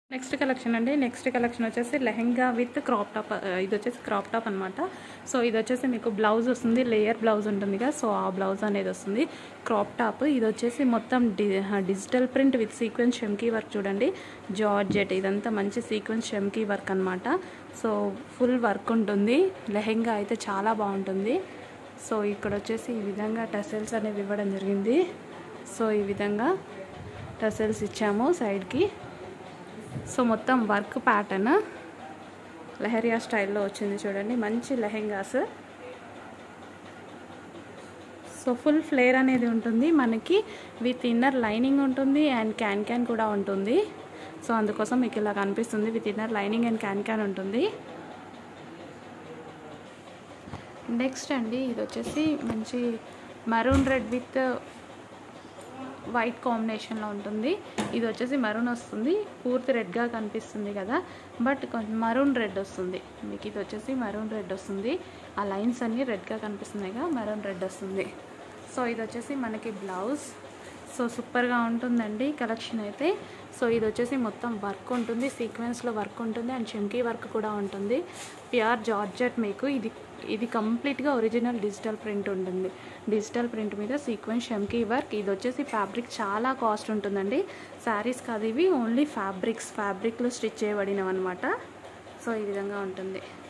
next collection అండి next collection వచ్చేసి lehenga with crop top ఆ, ఇది వచ్చేసి క్రాప్ టాప్ అనమాట సో ఇది వచ్చేసి మీకు బ్లౌజ్ వస్తుంది లేయర్ బ్లౌజ్ ఉంటుంది కదా సో ఆ బ్లౌజ్ అనేది వస్తుంది క్రాప్ టాప్ ఇది వచ్చేసి మొత్తం d digital print with sequence షెమ్కీ వర్క్ చూడండి జార్జెట్ ఇదంతా మంచి సీక్వెన్స్ షెమ్కీ వర్క్ అనమాట సో ఫుల్ వర్క్ ఉంటుంది లెహెంగా అయితే చాలా బాగుంటుంది సో ఇక్కడ వచ్చేసి ఈ విధంగా టెసల్స్ అనేవి ఇవ్వడం జరిగింది సో ఈ విధంగా టెసల్స్ ఇచ్చాము సైడ్కి సో మొత్తం వర్క్ ప్యాటర్న్ లెహరియా స్టైల్లో వచ్చింది చూడండి మంచి లెహెంగాస్ సో ఫుల్ ఫ్లేర్ అనేది ఉంటుంది మనకి విత్ ఇన్నర్ లైనింగ్ ఉంటుంది అండ్ క్యాన్ క్యాన్ కూడా ఉంటుంది సో అందుకోసం మీకు ఇలా కనిపిస్తుంది with inner lining and can can ఉంటుంది నెక్స్ట్ అండి ఇది వచ్చేసి మంచి మరూన్ రెడ్ విత్ వైట్ కాంబినేషన్లో ఉంటుంది ఇది వచ్చేసి మరూన్ వస్తుంది పూర్తి రెడ్గా కనిపిస్తుంది కదా బట్ కొంచెం మరూన్ రెడ్ వస్తుంది మీకు ఇది వచ్చేసి మరూన్ రెడ్ వస్తుంది ఆ లైన్స్ అన్నీ రెడ్గా కనిపిస్తున్నాయి కదా మరూన్ రెడ్ వస్తుంది సో ఇది వచ్చేసి మనకి బ్లౌజ్ సో సూపర్గా ఉంటుందండి కలెక్షన్ అయితే సో ఇది వచ్చేసి మొత్తం వర్క్ ఉంటుంది సీక్వెన్స్లో వర్క్ ఉంటుంది అండ్ చెంకీ వర్క్ కూడా ఉంటుంది ప్యూర్ జార్జెట్ మీకు ఇది ఇది కంప్లీట్గా ఒరిజినల్ డిజిటల్ ప్రింట్ ఉంటుంది డిజిటల్ ప్రింట్ మీద సీక్వెన్స్ షెమ్కీ వర్క్ ఇది వచ్చేసి ఫ్యాబ్రిక్ చాలా కాస్ట్ ఉంటుందండి శారీస్ కాదు ఇవి ఓన్లీ ఫ్యాబ్రిక్స్ ఫ్యాబ్రిక్లో స్టిచ్ చేయబడినవి అనమాట సో ఈ విధంగా ఉంటుంది